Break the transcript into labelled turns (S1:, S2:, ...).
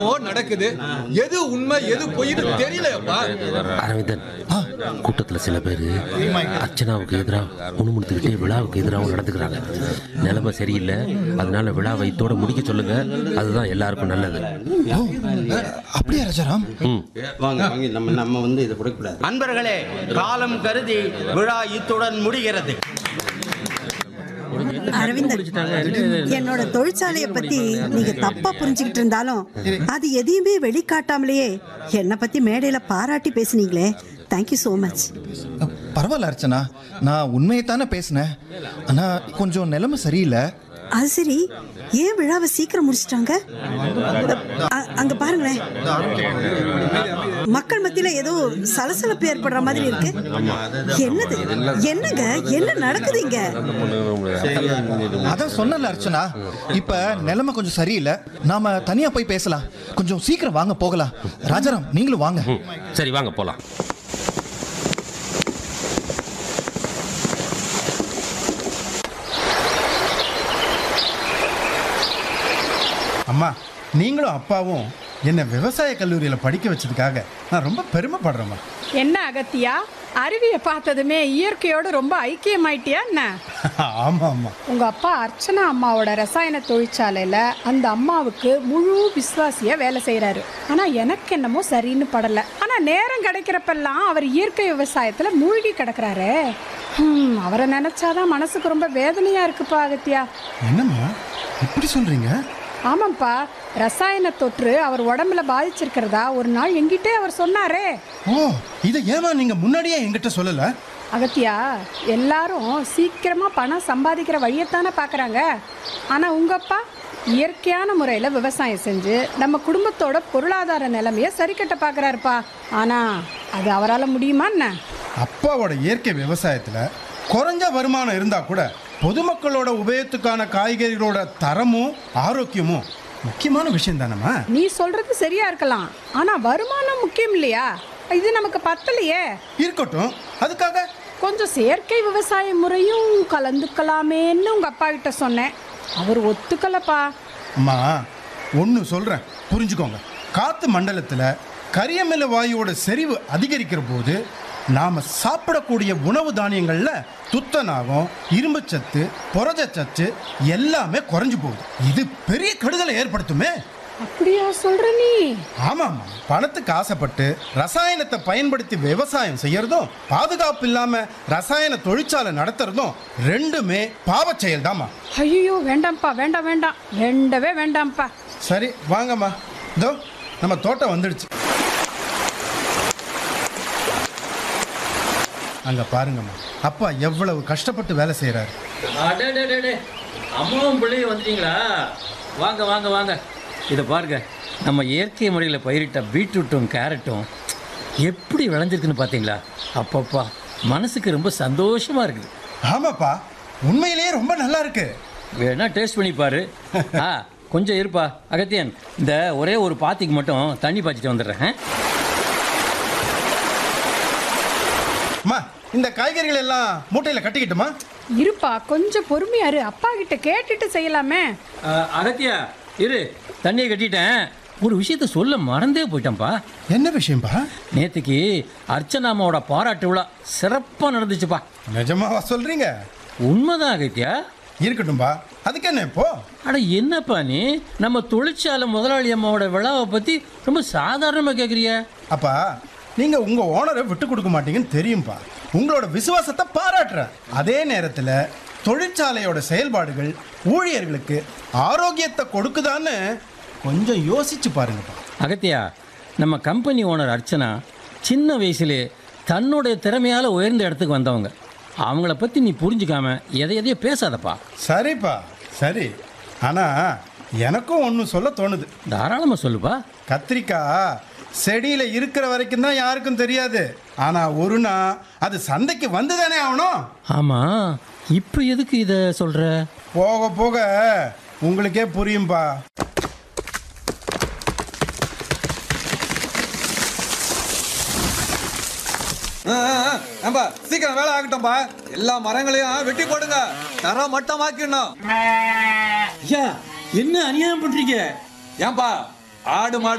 S1: ஓ நடக்குது எது உண்மை எது பொய்னு தெரியலப்பா
S2: அரவிந்தன் கூட்டத்துல சில பேர் அர்ச்சனாவுக்கு எதிராக முணுமுணுத்துக்கிட்டே விழாவுக்கு எதிராகவும் நடந்துக்கிறாங்க நிலைமை சரியில்லை அதனால விழாவை இதோட முடிக்க சொல்லுங்க அதுதான் எல்லாருக்கும் நல்லது
S3: ஓ அப்படியா ராஜாராம்
S2: ம்
S4: வாங்க வாங்க நம்ம நம்ம வந்து இதை கொடுக்கக்கூடாது
S5: அன்பர்களே காலம் கருதி விழா இத்துடன் முடிகிறது
S6: அரவிந்தன் என்னோட தொழிற்சாலையை பத்தி நீங்க தப்பா புரிஞ்சுக்கிட்டு இருந்தாலும் அது எதையுமே வெளிக்காட்டாமலேயே என்னை பத்தி மேடையில பாராட்டி பேசுனீங்களே தேங்க்யூ ஸோ மச்
S3: பரவாயில்ல அர்ச்சனா நான் உண்மையை தானே பேசினேன் ஆனா கொஞ்சம் நிலைமை சரியில்லை
S6: அது சரி ஏன் விழாவை சீக்கிரம் முடிச்சிட்டாங்க அ- அங்க பாருங்களேன் மக்கள் மத்தியில ஏதோ சலசலப்பு ஏற்படுற மாதிரி இருக்கு என்னது என்னங்க என்ன நடக்குது இங்க
S3: அதான் சொன்னல அர்ச்சனா இப்ப நிலைமை கொஞ்சம் சரியில்லை நாம தனியா போய் பேசலாம் கொஞ்சம் சீக்கிரம் வாங்க போகலாம் ராஜாராம் நீங்களும் வாங்க
S2: ம் சரி வாங்க போலாம்
S7: அம்மா நீங்களும் அப்பாவும் என்னை விவசாய கல்லூரியில் படிக்க வச்சதுக்காக நான் ரொம்ப பெருமைப்படுறேம்மா
S8: என்ன அகத்தியா அருவியை பார்த்ததுமே இயற்கையோடு ரொம்ப ஐக்கியமாயிட்டியா என்ன
S7: ஆமாம் ஆமாம்
S8: உங்க அப்பா அர்ச்சனா அம்மாவோட ரசாயன தொழிற்சாலையில அந்த அம்மாவுக்கு முழு விசுவாசியா வேலை செய்யறாரு ஆனா எனக்கு என்னமோ சரின்னு படல ஆனா நேரம் கிடைக்கிறப்பெல்லாம் அவர் இயற்கை விவசாயத்துல மூழ்கி கிடக்குறாரே ஹம், அவரை நினைச்சாதான் மனசுக்கு ரொம்ப வேதனையா இருக்குப்பா அகத்தியா
S7: என்னம்மா இப்படி சொல்கிறீங்க
S8: ஆமாப்பா ரசாயன தொற்று அவர் உடம்புல பாதிச்சிருக்கிறதா ஒரு நாள் எங்கிட்டே அவர் சொன்னாரே
S7: ஓ இதை ஏமா நீங்கள் முன்னாடியே என்கிட்ட சொல்லலை
S8: அகத்தியா எல்லாரும் சீக்கிரமா பணம் சம்பாதிக்கிற வழியைத்தானே பார்க்குறாங்க ஆனால் உங்கப்பா இயற்கையான முறையில் விவசாயம் செஞ்சு நம்ம குடும்பத்தோட பொருளாதார நிலைமையை சரி கட்ட பார்க்குறாருப்பா ஆனால் அது அவரால் முடியுமா என்ன
S7: அப்பாவோட இயற்கை விவசாயத்தில் குறைஞ்ச வருமானம் இருந்தால் கூட பொதுமக்களோட உபயோகத்துக்கான காய்கறிகளோட தரமும் ஆரோக்கியமும் முக்கியமான விஷயம் தானம்மா
S8: நீ சொல்றது சரியா இருக்கலாம் ஆனால் வருமானம் முக்கியம் இல்லையா இது நமக்கு பத்தலையே
S7: இருக்கட்டும் அதுக்காக
S8: கொஞ்சம் செயற்கை விவசாய முறையும் கலந்துக்கலாமேன்னு உங்கள் அப்பா கிட்ட சொன்னேன் அவர் ஒத்துக்கலப்பா
S7: அம்மா ஒன்று சொல்கிறேன் புரிஞ்சுக்கோங்க காற்று மண்டலத்தில் கரியமில வாயுவோட செறிவு அதிகரிக்கிற போது நாம் சாப்பிடக்கூடிய உணவு தானியங்களில் துத்தநாகம் இரும்புச்சத்து புரதச்சத்து எல்லாமே குறைஞ்சு போகுது இது பெரிய கெடுதலை ஏற்படுத்துமே
S8: அப்படியா சொல்ற நீ
S7: ஆமாம்மா பணத்துக்கு ஆசைப்பட்டு ரசாயனத்தை பயன்படுத்தி விவசாயம் செய்யறதும் பாதுகாப்பு இல்லாம ரசாயன தொழிற்சாலை நடத்துறதும் ரெண்டுமே பாவச் செயல்தாம்மா
S8: ஐயோ வேண்டாம்ப்பா வேண்டாம் வேண்டாம் வேண்டவே வேண்டாம்ப்பா
S7: சரி வாங்கம்மா இதோ நம்ம தோட்டம் வந்துடுச்சு அங்க பாருங்கம்மா அப்பா எவ்வளவு கஷ்டப்பட்டு வேலை செய்றாரு
S9: அடடடடே அம்மாவும் பிள்ளையும் வந்துட்டீங்களா வாங்க வாங்க வாங்க இதை பாருங்க நம்ம இயற்கை முறையில் பயிரிட்ட பீட்ரூட்டும் கேரட்டும் எப்படி விளைஞ்சிருக்குன்னு பார்த்தீங்களா அப்பப்பா மனசுக்கு ரொம்ப சந்தோஷமா இருக்குது
S7: ஆமாப்பா உண்மையிலேயே ரொம்ப நல்லா இருக்கு
S9: வேணா டேஸ்ட் பண்ணி பாரு ஆ கொஞ்சம் இருப்பா அகத்தியன் இந்த ஒரே ஒரு பாத்திக்கு மட்டும் தண்ணி பாய்ச்சிட்டு வந்துடுறேன் ஆ?
S7: அம்மா இந்த காய்கறிகள் எல்லாம் மூட்டையில கட்டிக்கிட்டுமா
S8: இருப்பா கொஞ்சம் பொறுமையா இரு அப்பா கிட்ட கேட்டுட்டு செய்யலாமே
S9: ஆ, அகத்தியா இரு தண்ணியை கட்டிட்டேன் ஒரு விஷயத்த சொல்ல மறந்தே போயிட்டேன்ப்பா
S7: என்ன விஷயம்பா
S9: நேற்றுக்கு அர்ச்சனாமாவோட பாராட்டு விழா சிறப்பாக நடந்துச்சுப்பா
S7: நிஜமாவா சொல்றீங்க
S9: உண்மைதான் அகத்தியா
S7: இருக்கட்டும்பா அதுக்கு என்ன இப்போ
S9: அட என்னப்பா நீ நம்ம தொழிற்சாலை முதலாளி அம்மாவோட விழாவை பற்றி ரொம்ப சாதாரணமாக கேட்குறிய
S7: அப்பா நீங்க உங்க ஓனரை விட்டு கொடுக்க மாட்டீங்கன்னு தெரியும்பா உங்களோட விசுவாசத்தை பாராட்டுறேன் அதே நேரத்தில் தொழிற்சாலையோட செயல்பாடுகள் ஊழியர்களுக்கு ஆரோக்கியத்தை கொடுக்குதான்னு கொஞ்சம் யோசிச்சு பாருங்கப்பா
S9: அகத்தியா நம்ம கம்பெனி ஓனர் அர்ச்சனா சின்ன வயசுலே தன்னுடைய திறமையால் உயர்ந்த இடத்துக்கு வந்தவங்க அவங்கள பற்றி நீ புரிஞ்சுக்காம எதை எதையோ பேசாதப்பா
S7: சரிப்பா சரி ஆனா எனக்கும் ஒன்று சொல்ல தோணுது
S9: தாராளமாக சொல்லுப்பா
S7: கத்திரிக்காய் செடியில இருக்கிற வரைக்கும் தான் யாருக்கும் தெரியாது ஆனா ஒரு நாள் அது சந்தைக்கு வந்து தானே ஆகணும்
S9: ஆமாம் இப்போ எதுக்கு இதை சொல்கிற
S7: போக போக உங்களுக்கே புரியும்பா
S1: ஏம்பா சீக்கிரம் வேலை ஆகட்டும்பா எல்லா மரங்களையும் வெட்டி போடுங்க தரம் மட்டமாக்கிடணும்
S5: ஐயா என்ன அநியாயம் பண்றீங்க
S1: ஏன்பா ஆடு மாடு